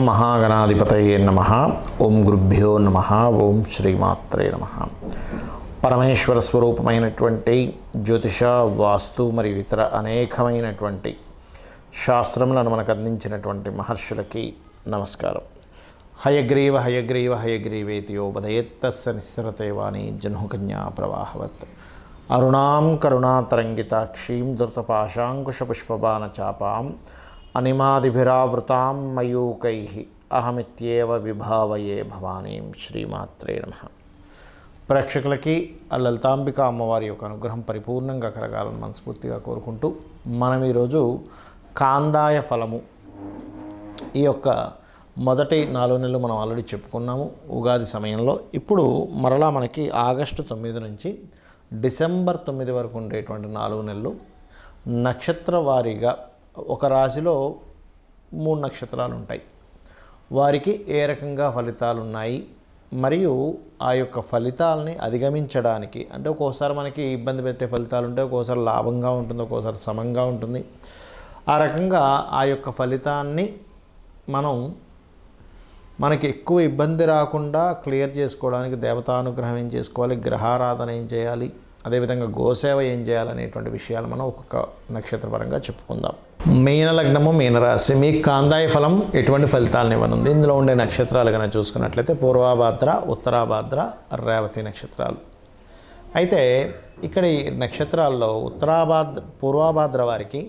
మహాగణాధిపతయే నమ ఓం గురుభ్యో నమ ఓం శ్రీమాత్రే నమ పరమేశ్వర స్వరూపమైనటువంటి జ్యోతిష వాస్తు మరియు ఇతర అనేకమైనటువంటి శాస్త్రములను మనకు అందించినటువంటి మహర్షులకి నమస్కారం హయగ్రీవ హయగ్రీవ హయగ్రీవేతియోపదయత్తస్స నిస్సరతే వాణి జహ్నుకన్యా ప్రవాహవత్ అరుణాం కరుణాతరంగితాక్షీం ధృతపాశాంకుశపుష్పబాణచాపాం అనిమాదిభిరావృతాం మయూకై అహమిత్యేవ విభావయే భవానీం శ్రీమాత్రే నమ ప్రేక్షకులకి ఆ లలితాంబిక అమ్మవారి యొక్క అనుగ్రహం పరిపూర్ణంగా కలగాలని మనస్ఫూర్తిగా కోరుకుంటూ మనం ఈరోజు కాందాయ ఫలము ఈ యొక్క మొదటి నాలుగు నెలలు మనం ఆల్రెడీ చెప్పుకున్నాము ఉగాది సమయంలో ఇప్పుడు మరలా మనకి ఆగస్టు తొమ్మిది నుంచి డిసెంబర్ తొమ్మిది వరకు ఉండేటువంటి నాలుగు నెలలు నక్షత్ర వారీగా ఒక రాశిలో మూడు నక్షత్రాలు ఉంటాయి వారికి ఏ రకంగా ఫలితాలు ఉన్నాయి మరియు ఆ యొక్క ఫలితాలని అధిగమించడానికి అంటే ఒక్కోసారి మనకి ఇబ్బంది పెట్టే ఫలితాలు ఉంటాయి ఒక్కోసారి లాభంగా ఉంటుంది ఒక్కోసారి సమంగా ఉంటుంది ఆ రకంగా ఆ యొక్క ఫలితాన్ని మనం మనకి ఎక్కువ ఇబ్బంది రాకుండా క్లియర్ చేసుకోవడానికి దేవతానుగ్రహం ఏం చేసుకోవాలి గ్రహారాధన ఏం చేయాలి అదేవిధంగా గోసేవ ఏం చేయాలనేటువంటి విషయాలు మనం ఒక్కొక్క నక్షత్రపరంగా చెప్పుకుందాం మీన లగ్నము మీనరాశి మీ కాందాయ ఫలం ఎటువంటి ఫలితాలను ఇవ్వనుంది ఇందులో ఉండే నక్షత్రాలు కనుక చూసుకున్నట్లయితే పూర్వాభాద్ర ఉత్తరాభాద్ర రేవతి నక్షత్రాలు అయితే ఇక్కడ ఈ నక్షత్రాల్లో ఉత్తరాభాద్ర పూర్వాభాద్ర వారికి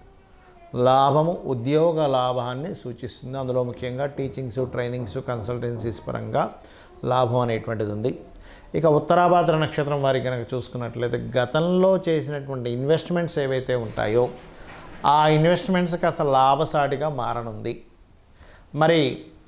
లాభము ఉద్యోగ లాభాన్ని సూచిస్తుంది అందులో ముఖ్యంగా టీచింగ్స్ ట్రైనింగ్స్ కన్సల్టెన్సీస్ పరంగా లాభం అనేటువంటిది ఉంది ఇక ఉత్తరాభాద్ర నక్షత్రం వారి కనుక చూసుకున్నట్లయితే గతంలో చేసినటువంటి ఇన్వెస్ట్మెంట్స్ ఏవైతే ఉంటాయో ఆ ఇన్వెస్ట్మెంట్స్ కాస్త లాభసాటిగా మారనుంది మరి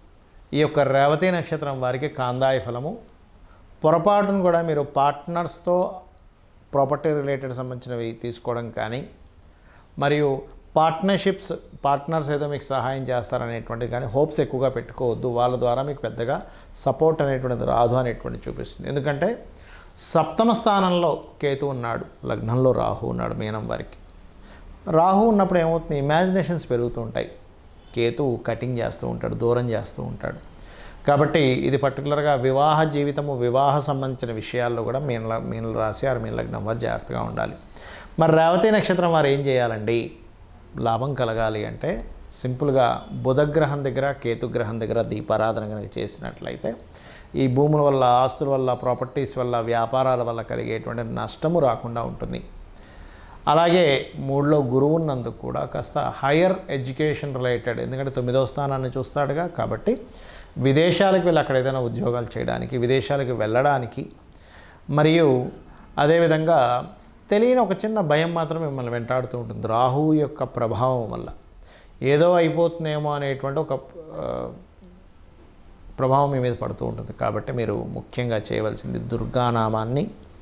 ఈ యొక్క రేవతి నక్షత్రం వారికి కాందాయ ఫలము పొరపాటును కూడా మీరు పార్ట్నర్స్తో ప్రాపర్టీ రిలేటెడ్ సంబంధించినవి తీసుకోవడం కానీ మరియు పార్ట్నర్షిప్స్ పార్ట్నర్స్ ఏదో మీకు సహాయం చేస్తారనేటువంటిది కానీ హోప్స్ ఎక్కువగా పెట్టుకోవద్దు వాళ్ళ ద్వారా మీకు పెద్దగా సపోర్ట్ అనేటువంటిది రాదు అనేటువంటి చూపిస్తుంది ఎందుకంటే సప్తమ స్థానంలో కేతు ఉన్నాడు లగ్నంలో రాహు ఉన్నాడు మీనం వారికి రాహు ఉన్నప్పుడు ఏమవుతుంది ఇమాజినేషన్స్ పెరుగుతూ ఉంటాయి కేతు కటింగ్ చేస్తూ ఉంటాడు దూరం చేస్తూ ఉంటాడు కాబట్టి ఇది పర్టికులర్గా వివాహ జీవితము వివాహ సంబంధించిన విషయాల్లో కూడా మీన మీనల రాశి ఆరు మీన లగ్నం వారు జాగ్రత్తగా ఉండాలి మరి రేవతి నక్షత్రం వారు ఏం చేయాలండి లాభం కలగాలి అంటే సింపుల్గా బుధగ్రహం దగ్గర కేతుగ్రహం దగ్గర దీపారాధన కనుక చేసినట్లయితే ఈ భూముల వల్ల ఆస్తుల వల్ల ప్రాపర్టీస్ వల్ల వ్యాపారాల వల్ల కలిగేటువంటి నష్టము రాకుండా ఉంటుంది అలాగే మూడులో గురువు ఉన్నందుకు కూడా కాస్త హయ్యర్ ఎడ్యుకేషన్ రిలేటెడ్ ఎందుకంటే తొమ్మిదవ స్థానాన్ని చూస్తాడుగా కాబట్టి విదేశాలకు వెళ్ళి అక్కడ ఏదైనా ఉద్యోగాలు చేయడానికి విదేశాలకు వెళ్ళడానికి మరియు అదేవిధంగా తెలియని ఒక చిన్న భయం మాత్రం మిమ్మల్ని వెంటాడుతూ ఉంటుంది రాహువు యొక్క ప్రభావం వల్ల ఏదో అయిపోతుందేమో అనేటువంటి ఒక ఆ, ప్రభావం మీ మీద పడుతూ ఉంటుంది కాబట్టి మీరు ముఖ్యంగా చేయవలసింది దుర్గానామాన్ని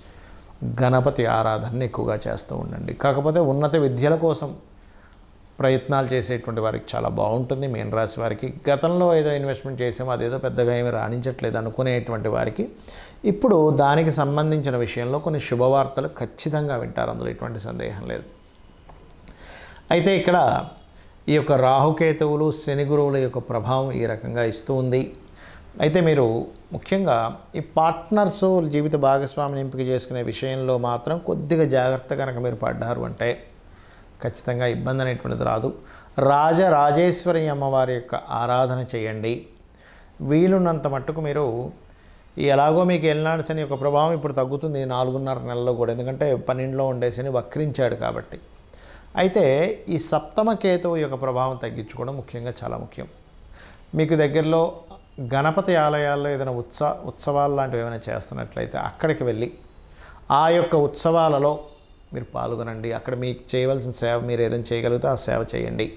గణపతి ఆరాధనని ఎక్కువగా చేస్తూ ఉండండి కాకపోతే ఉన్నత విద్యల కోసం ప్రయత్నాలు చేసేటువంటి వారికి చాలా బాగుంటుంది మీన రాశి వారికి గతంలో ఏదో ఇన్వెస్ట్మెంట్ చేసామో అదేదో పెద్దగా ఏమి రాణించట్లేదు అనుకునేటువంటి వారికి ఇప్పుడు దానికి సంబంధించిన విషయంలో కొన్ని శుభవార్తలు ఖచ్చితంగా వింటారు అందులో ఎటువంటి సందేహం లేదు అయితే ఇక్కడ ఈ యొక్క రాహుకేతువులు శని గురువుల యొక్క ప్రభావం ఈ రకంగా ఇస్తూ ఉంది అయితే మీరు ముఖ్యంగా ఈ పార్ట్నర్స్ జీవిత భాగస్వామిని ఎంపిక చేసుకునే విషయంలో మాత్రం కొద్దిగా జాగ్రత్త కనుక మీరు పడ్డారు అంటే ఖచ్చితంగా ఇబ్బంది అనేటువంటిది రాదు రాజరాజేశ్వరి అమ్మవారి యొక్క ఆరాధన చేయండి వీలున్నంత మట్టుకు మీరు ఈ ఎలాగో మీకు ఎల్నాడు శని యొక్క ప్రభావం ఇప్పుడు తగ్గుతుంది ఈ నాలుగున్నర నెలలో కూడా ఎందుకంటే పన్నెండులో ఉండే శని వక్రించాడు కాబట్టి అయితే ఈ సప్తమ కేతువు యొక్క ప్రభావం తగ్గించుకోవడం ముఖ్యంగా చాలా ముఖ్యం మీకు దగ్గరలో గణపతి ఆలయాల్లో ఏదైనా ఉత్సవ ఉత్సవాలు లాంటివి ఏమైనా చేస్తున్నట్లయితే అక్కడికి వెళ్ళి ఆ యొక్క ఉత్సవాలలో మీరు పాల్గొనండి అక్కడ మీకు చేయవలసిన సేవ మీరు ఏదైనా చేయగలిగితే ఆ సేవ చేయండి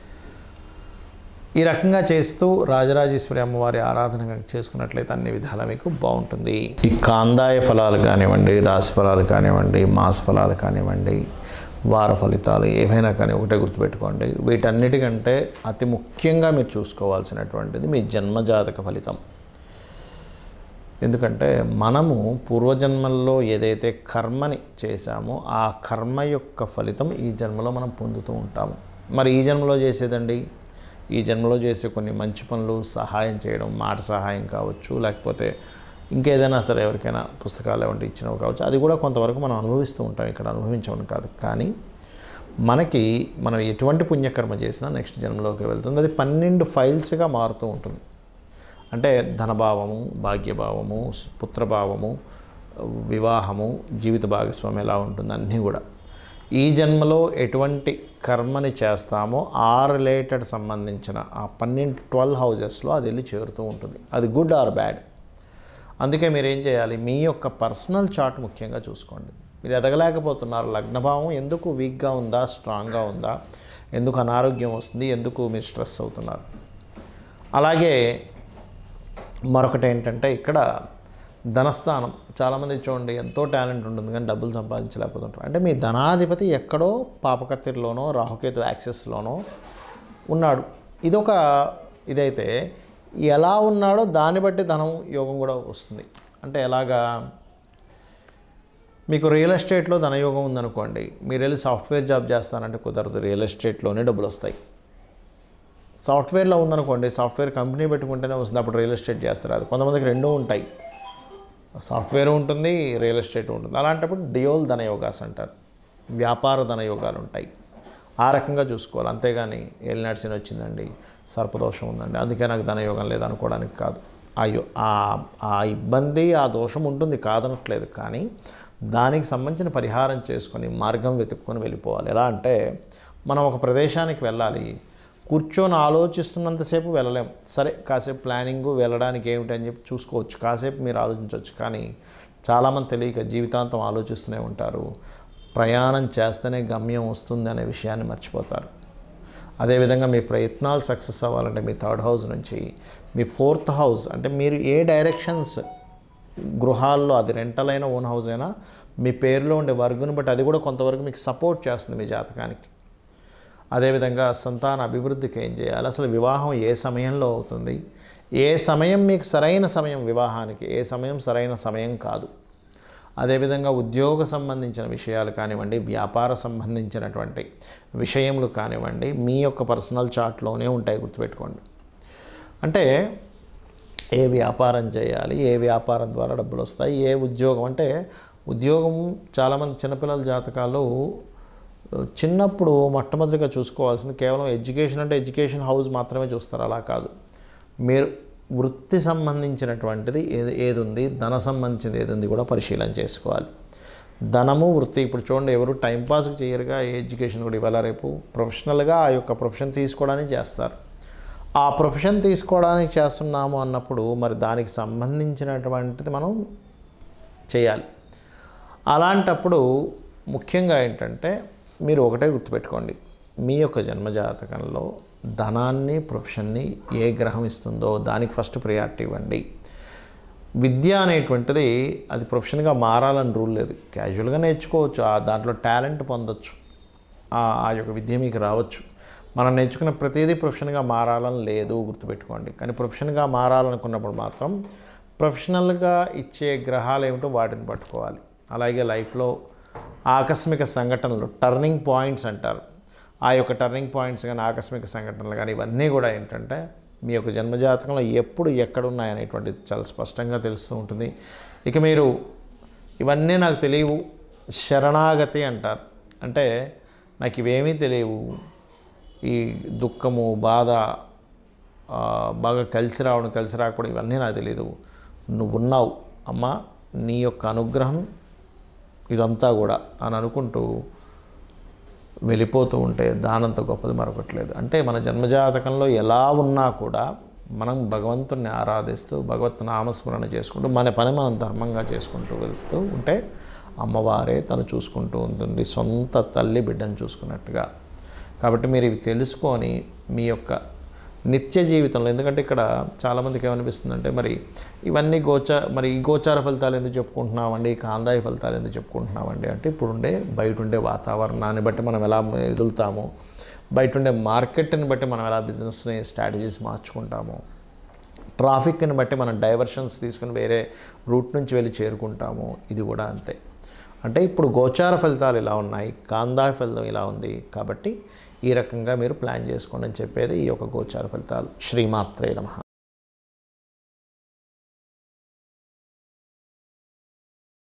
ఈ రకంగా చేస్తూ రాజరాజేశ్వరి అమ్మవారి ఆరాధన కనుక చేసుకున్నట్లయితే అన్ని విధాలా మీకు బాగుంటుంది ఈ కాందాయ ఫలాలు కానివ్వండి రాశి ఫలాలు కానివ్వండి మాస ఫలాలు కానివ్వండి వార ఫలితాలు ఏవైనా కానీ ఒకటే గుర్తుపెట్టుకోండి వీటన్నిటికంటే అతి ముఖ్యంగా మీరు చూసుకోవాల్సినటువంటిది మీ జన్మజాతక ఫలితం ఎందుకంటే మనము పూర్వజన్మల్లో ఏదైతే కర్మని చేశామో ఆ కర్మ యొక్క ఫలితం ఈ జన్మలో మనం పొందుతూ ఉంటాము మరి ఈ జన్మలో చేసేదండి ఈ జన్మలో చేసే కొన్ని మంచి పనులు సహాయం చేయడం మాట సహాయం కావచ్చు లేకపోతే ఇంకేదైనా సరే ఎవరికైనా పుస్తకాలు ఏమంటే ఇచ్చినవి కావచ్చు అది కూడా కొంతవరకు మనం అనుభవిస్తూ ఉంటాం ఇక్కడ అనుభవించమని కాదు కానీ మనకి మనం ఎటువంటి పుణ్యకర్మ చేసినా నెక్స్ట్ జన్మలోకి వెళ్తుంది అది పన్నెండు ఫైల్స్గా మారుతూ ఉంటుంది అంటే ధనభావము భాగ్యభావము పుత్రభావము వివాహము జీవిత భాగస్వామి ఎలా ఉంటుంది అన్నీ కూడా ఈ జన్మలో ఎటువంటి కర్మని చేస్తామో ఆ రిలేటెడ్ సంబంధించిన ఆ పన్నెండు ట్వెల్వ్ హౌజెస్లో అది వెళ్ళి చేరుతూ ఉంటుంది అది గుడ్ ఆర్ బ్యాడ్ అందుకే మీరు ఏం చేయాలి మీ యొక్క పర్సనల్ చార్ట్ ముఖ్యంగా చూసుకోండి మీరు ఎదగలేకపోతున్నారు లగ్నభావం ఎందుకు వీక్గా ఉందా స్ట్రాంగ్గా ఉందా ఎందుకు అనారోగ్యం వస్తుంది ఎందుకు మీరు స్ట్రెస్ అవుతున్నారు అలాగే మరొకటి ఏంటంటే ఇక్కడ ధనస్థానం చాలామంది చూడండి ఎంతో టాలెంట్ ఉంటుంది కానీ డబ్బులు సంపాదించలేకపోతుంటారు అంటే మీ ధనాధిపతి ఎక్కడో పాపకత్తిరిలోనో రాహుకేతు యాక్సెస్లోనో ఉన్నాడు ఇదొక ఇదైతే ఎలా ఉన్నాడో దాన్ని బట్టి ధనం యోగం కూడా వస్తుంది అంటే ఎలాగా మీకు రియల్ ఎస్టేట్లో ధనయోగం ఉందనుకోండి మీరు వెళ్ళి సాఫ్ట్వేర్ జాబ్ చేస్తానంటే కుదరదు రియల్ ఎస్టేట్లోనే డబ్బులు వస్తాయి సాఫ్ట్వేర్లో ఉందనుకోండి సాఫ్ట్వేర్ కంపెనీ పెట్టుకుంటేనే వస్తుంది అప్పుడు రియల్ ఎస్టేట్ చేస్తారు అది కొంతమందికి రెండూ ఉంటాయి సాఫ్ట్వేర్ ఉంటుంది రియల్ ఎస్టేట్ ఉంటుంది అలాంటప్పుడు డియోల్ ధనయోగాస్ అంటారు వ్యాపార ధనయోగాలు ఉంటాయి ఆ రకంగా చూసుకోవాలి అంతేగాని ఏలినాడ్సిన్ వచ్చిందండి సర్పదోషం ఉందండి అందుకే నాకు ధనయోగం లేదనుకోవడానికి కాదు అయ్యో ఆ ఆ ఇబ్బంది ఆ దోషం ఉంటుంది కాదనట్లేదు కానీ దానికి సంబంధించిన పరిహారం చేసుకొని మార్గం వెతుక్కొని వెళ్ళిపోవాలి ఎలా అంటే మనం ఒక ప్రదేశానికి వెళ్ళాలి కూర్చొని ఆలోచిస్తున్నంతసేపు వెళ్ళలేం సరే కాసేపు ప్లానింగ్ వెళ్ళడానికి ఏమిటి అని చెప్పి చూసుకోవచ్చు కాసేపు మీరు ఆలోచించవచ్చు కానీ చాలామంది తెలియక జీవితాంతం ఆలోచిస్తూనే ఉంటారు ప్రయాణం చేస్తేనే గమ్యం వస్తుంది అనే విషయాన్ని మర్చిపోతారు అదేవిధంగా మీ ప్రయత్నాలు సక్సెస్ అవ్వాలంటే మీ థర్డ్ హౌస్ నుంచి మీ ఫోర్త్ హౌస్ అంటే మీరు ఏ డైరెక్షన్స్ గృహాల్లో అది రెంటల్ అయినా ఓన్ హౌస్ అయినా మీ పేరులో ఉండే వర్గుని బట్టి అది కూడా కొంతవరకు మీకు సపోర్ట్ చేస్తుంది మీ జాతకానికి అదేవిధంగా సంతాన అభివృద్ధికి ఏం చేయాలి అసలు వివాహం ఏ సమయంలో అవుతుంది ఏ సమయం మీకు సరైన సమయం వివాహానికి ఏ సమయం సరైన సమయం కాదు అదేవిధంగా ఉద్యోగ సంబంధించిన విషయాలు కానివ్వండి వ్యాపార సంబంధించినటువంటి విషయములు కానివ్వండి మీ యొక్క పర్సనల్ చార్ట్లోనే ఉంటాయి గుర్తుపెట్టుకోండి అంటే ఏ వ్యాపారం చేయాలి ఏ వ్యాపారం ద్వారా డబ్బులు వస్తాయి ఏ ఉద్యోగం అంటే ఉద్యోగం చాలామంది చిన్నపిల్లల జాతకాలు చిన్నప్పుడు మొట్టమొదటిగా చూసుకోవాల్సింది కేవలం ఎడ్యుకేషన్ అంటే ఎడ్యుకేషన్ హౌస్ మాత్రమే చూస్తారు అలా కాదు మీరు వృత్తి సంబంధించినటువంటిది ఏది ఏది ఉంది ధన సంబంధించింది ఏది ఉంది కూడా పరిశీలన చేసుకోవాలి ధనము వృత్తి ఇప్పుడు చూడండి ఎవరు టైంపాస్కి చేయరుగా ఏ ఎడ్యుకేషన్ కూడా ఇవ్వాల రేపు ప్రొఫెషనల్గా ఆ యొక్క ప్రొఫెషన్ తీసుకోవడానికి చేస్తారు ఆ ప్రొఫెషన్ తీసుకోవడానికి చేస్తున్నాము అన్నప్పుడు మరి దానికి సంబంధించినటువంటిది మనం చేయాలి అలాంటప్పుడు ముఖ్యంగా ఏంటంటే మీరు ఒకటే గుర్తుపెట్టుకోండి మీ యొక్క జన్మజాతకంలో ధనాన్ని ప్రొఫెషన్ని ఏ గ్రహం ఇస్తుందో దానికి ఫస్ట్ ప్రియారిటీ ఇవ్వండి విద్య అనేటువంటిది అది ప్రొఫెషన్గా మారాలని రూల్ లేదు క్యాజువల్గా నేర్చుకోవచ్చు ఆ దాంట్లో టాలెంట్ పొందొచ్చు ఆ ఆ యొక్క విద్య మీకు రావచ్చు మనం నేర్చుకున్న ప్రతిదీ ప్రొఫెషన్గా మారాలని లేదు గుర్తుపెట్టుకోండి కానీ ప్రొఫెషన్గా మారాలనుకున్నప్పుడు మాత్రం ప్రొఫెషనల్గా ఇచ్చే గ్రహాలు ఏమిటో వాటిని పట్టుకోవాలి అలాగే లైఫ్లో ఆకస్మిక సంఘటనలు టర్నింగ్ పాయింట్స్ అంటారు ఆ యొక్క టర్నింగ్ పాయింట్స్ కానీ ఆకస్మిక సంఘటనలు కానీ ఇవన్నీ కూడా ఏంటంటే మీ యొక్క జన్మజాతకంలో ఎప్పుడు ఎక్కడ ఉన్నాయనేటువంటిది చాలా స్పష్టంగా తెలుస్తూ ఉంటుంది ఇక మీరు ఇవన్నీ నాకు తెలియవు శరణాగతి అంటారు అంటే నాకు ఇవేమీ తెలియవు ఈ దుఃఖము బాధ ఆ, బాగా కలిసి రావడం కలిసి రాకపోవడం ఇవన్నీ నాకు తెలియదు నువ్వు ఉన్నావు అమ్మ నీ యొక్క అనుగ్రహం ఇదంతా కూడా అని అనుకుంటూ వెళ్ళిపోతూ ఉంటే దానంత గొప్పది మరొకట్లేదు అంటే మన జన్మజాతకంలో ఎలా ఉన్నా కూడా మనం భగవంతుణ్ణి ఆరాధిస్తూ భగవత్ నామస్మరణ చేసుకుంటూ మన పని మనం ధర్మంగా చేసుకుంటూ వెళ్తూ ఉంటే అమ్మవారే తను చూసుకుంటూ ఉంటుంది సొంత తల్లి బిడ్డను చూసుకున్నట్టుగా కాబట్టి మీరు ఇవి తెలుసుకొని మీ యొక్క నిత్య జీవితంలో ఎందుకంటే ఇక్కడ చాలామందికి ఏమనిపిస్తుందంటే మరి ఇవన్నీ గోచ మరి ఈ గోచార ఫలితాలు ఎందుకు చెప్పుకుంటున్నామండి ఈ కాందాయ ఫలితాలు ఎందుకు చెప్పుకుంటున్నామండి అంటే ఇప్పుడు ఉండే బయట ఉండే వాతావరణాన్ని బట్టి మనం ఎలా ఎదులుతాము బయట ఉండే మార్కెట్ని బట్టి మనం ఎలా బిజినెస్ని స్ట్రాటజీస్ మార్చుకుంటాము ట్రాఫిక్ని బట్టి మనం డైవర్షన్స్ తీసుకుని వేరే రూట్ నుంచి వెళ్ళి చేరుకుంటాము ఇది కూడా అంతే అంటే ఇప్పుడు గోచార ఫలితాలు ఇలా ఉన్నాయి కాందా ఫలితం ఇలా ఉంది కాబట్టి ఈ రకంగా మీరు ప్లాన్ చేసుకోండి అని చెప్పేది ఈ యొక్క గోచార ఫలితాలు శ్రీమాత్రే నమ